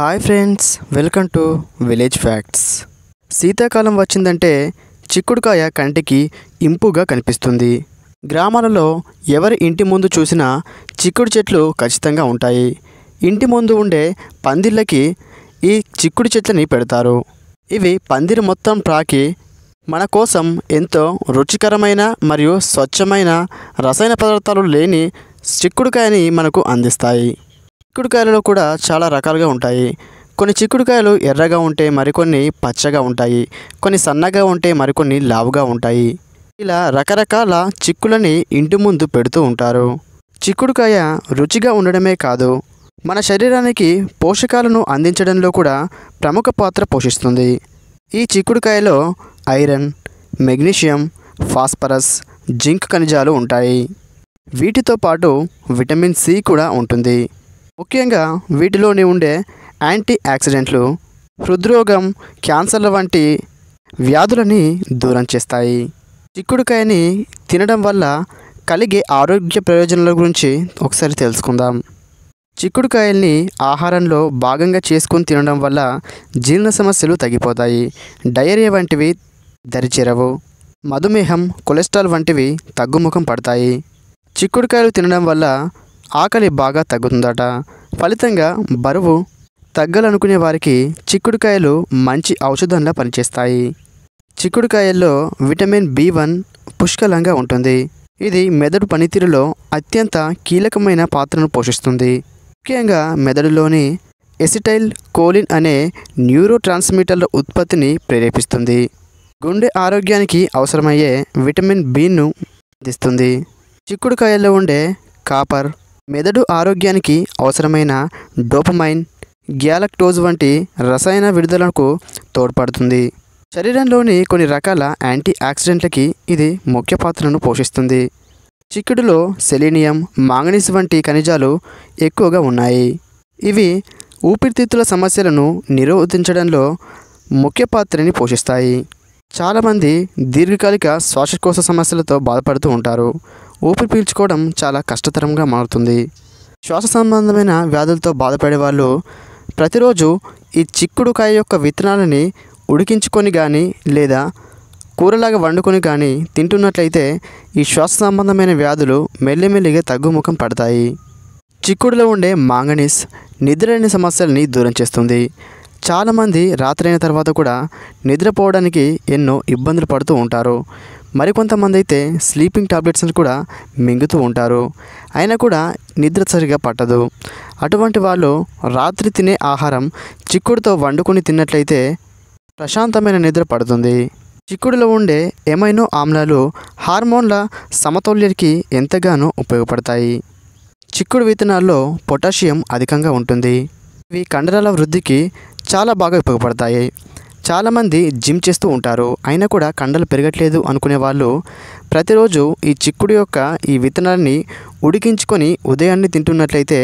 hi friends welcome to village facts శీతాకాలం వచ్చిందంటే చిక్కుడుకాయ కంటికి ఇంపుగా కనిపిస్తుంది గ్రామాలలో ఎవరి ఇంటి ముందు చూసినా చిక్కుడు చెట్లు ఖచ్చితంగా ఉంటాయి ఇంటి ముందు ఉండే పందిళ్ళకి ఈ చిక్కుడు చెట్లని పెడతారు ఇవి పందిరి మొత్తం ప్రాకి మన కోసం ఎంతో రుచికరమైన మరియు స్వచ్ఛమైన రసాయన పదార్థాలు లేని చిక్కుడుకాయని మనకు అందిస్తాయి చిక్కుడుకాయలలో కూడా చాలా రకాలుగా ఉంటాయి కొన్ని చిక్కుడుకాయలు ఎర్రగా ఉంటే మరికొన్ని పచ్చగా ఉంటాయి కొన్ని సన్నగా ఉంటే మరికొన్ని లావుగా ఉంటాయి ఇలా రకరకాల చిక్కులని ఇంటి ముందు పెడుతూ ఉంటారు చిక్కుడుకాయ రుచిగా ఉండడమే కాదు మన శరీరానికి పోషకాలను అందించడంలో కూడా ప్రముఖ పాత్ర పోషిస్తుంది ఈ చిక్కుడుకాయలో ఐరన్ మెగ్నీషియం ఫాస్ఫరస్ జింక్ ఖనిజాలు ఉంటాయి వీటితో పాటు విటమిన్ సి కూడా ఉంటుంది ముఖ్యంగా వీటిలోని ఉండే యాంటీ ఆక్సిడెంట్లు హృద్రోగం క్యాన్సర్ల వంటి వ్యాధులని దూరం చేస్తాయి చిక్కుడుకాయని తినడం వల్ల కలిగే ఆరోగ్య ప్రయోజనాల గురించి ఒకసారి తెలుసుకుందాం చిక్కుడుకాయల్ని ఆహారంలో భాగంగా చేసుకుని తినడం వల్ల జీర్ణ సమస్యలు తగ్గిపోతాయి డయేరియా వంటివి దరిచేరవు మధుమేహం కొలెస్ట్రాల్ వంటివి తగ్గుముఖం పడతాయి చిక్కుడుకాయలు తినడం వల్ల ఆకలి బాగా తగ్గుతుందట ఫలితంగా బరువు తగ్గాలనుకునే వారికి చిక్కుడుకాయలు మంచి ఔషధంలా పనిచేస్తాయి చిక్కుడుకాయల్లో విటమిన్ బి వన్ పుష్కలంగా ఉంటుంది ఇది మెదడు పనితీరులో అత్యంత కీలకమైన పాత్రను పోషిస్తుంది ముఖ్యంగా మెదడులోని ఎసిటైల్ కోలిన్ అనే న్యూరో ట్రాన్స్మిటర్ల ఉత్పత్తిని ప్రేరేపిస్తుంది గుండె ఆరోగ్యానికి అవసరమయ్యే విటమిన్ బిను అందిస్తుంది చిక్కుడుకాయల్లో ఉండే కాపర్ మెదడు ఆరోగ్యానికి అవసరమైన డోపమైన్ గ్యాలక్టోజ్ వంటి రసాయన విడుదలకు తోడ్పడుతుంది శరీరంలోని కొన్ని రకాల యాంటీ ఆక్సిడెంట్లకి ఇది ముఖ్య పాత్రను పోషిస్తుంది చిక్కుడులో సెలీనియం మాంగనీస్ వంటి ఖనిజాలు ఎక్కువగా ఉన్నాయి ఇవి ఊపిరితిత్తుల సమస్యలను నిరోధించడంలో ముఖ్య పాత్రని పోషిస్తాయి చాలామంది దీర్ఘకాలిక శ్వాసకోశ సమస్యలతో బాధపడుతూ ఉంటారు ఊపిరి పీల్చుకోవడం చాలా కష్టతరంగా మారుతుంది శ్వాస సంబంధమైన వ్యాధులతో బాధపడే వాళ్ళు ప్రతిరోజు ఈ చిక్కుడుకాయ యొక్క విత్తనాలని ఉడికించుకొని కానీ లేదా కూరలాగా వండుకొని కానీ తింటున్నట్లయితే ఈ శ్వాస సంబంధమైన వ్యాధులు మెల్లిమెల్లిగా తగ్గుముఖం పడతాయి చిక్కుడులో ఉండే మాంగనీస్ నిద్రలేని సమస్యల్ని దూరం చేస్తుంది చాలామంది రాత్రైన తర్వాత కూడా నిద్రపోవడానికి ఎన్నో ఇబ్బందులు పడుతూ ఉంటారు మరికొంతమంది అయితే స్లీపింగ్ టాబ్లెట్స్ని కూడా మింగుతూ ఉంటారు అయినా కూడా నిద్ర సరిగా పట్టదు అటువంటి వాళ్ళు రాత్రి తినే ఆహారం చిక్కుడుతో వండుకొని తిన్నట్లయితే ప్రశాంతమైన నిద్ర పడుతుంది చిక్కుడులో ఉండే ఎమైనో ఆమ్లాలు హార్మోన్ల సమతౌల్యానికి ఎంతగానో ఉపయోగపడతాయి చిక్కుడు విత్తనాల్లో పొటాషియం అధికంగా ఉంటుంది ఇవి కండరాల వృద్ధికి చాలా బాగా ఉపయోగపడతాయి చాలామంది జిమ్ చేస్తూ ఉంటారు అయినా కూడా కండలు పెరగట్లేదు అనుకునే వాళ్ళు ప్రతిరోజు ఈ చిక్కుడు యొక్క ఈ విత్తనాన్ని ఉడికించుకొని ఉదయాన్నే తింటున్నట్లయితే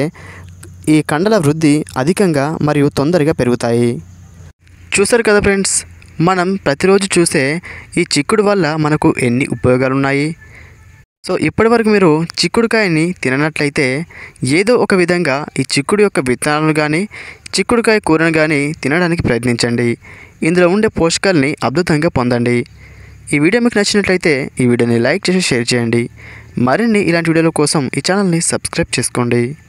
ఈ కండల వృద్ధి అధికంగా మరియు తొందరగా పెరుగుతాయి చూసారు కదా ఫ్రెండ్స్ మనం ప్రతిరోజు చూసే ఈ చిక్కుడు వల్ల మనకు ఎన్ని ఉపయోగాలు ఉన్నాయి సో ఇప్పటివరకు మీరు చిక్కుడుకాయని తిననట్లయితే ఏదో ఒక విధంగా ఈ చిక్కుడు యొక్క విత్తనాలను కానీ చిక్కుడుకాయ కూరను కానీ తినడానికి ప్రయత్నించండి ఇందులో ఉండే పోషకాలని అద్భుతంగా పొందండి ఈ వీడియో మీకు నచ్చినట్లయితే ఈ వీడియోని లైక్ చేసి షేర్ చేయండి మరిన్ని ఇలాంటి వీడియోల కోసం ఈ ఛానల్ని సబ్స్క్రైబ్ చేసుకోండి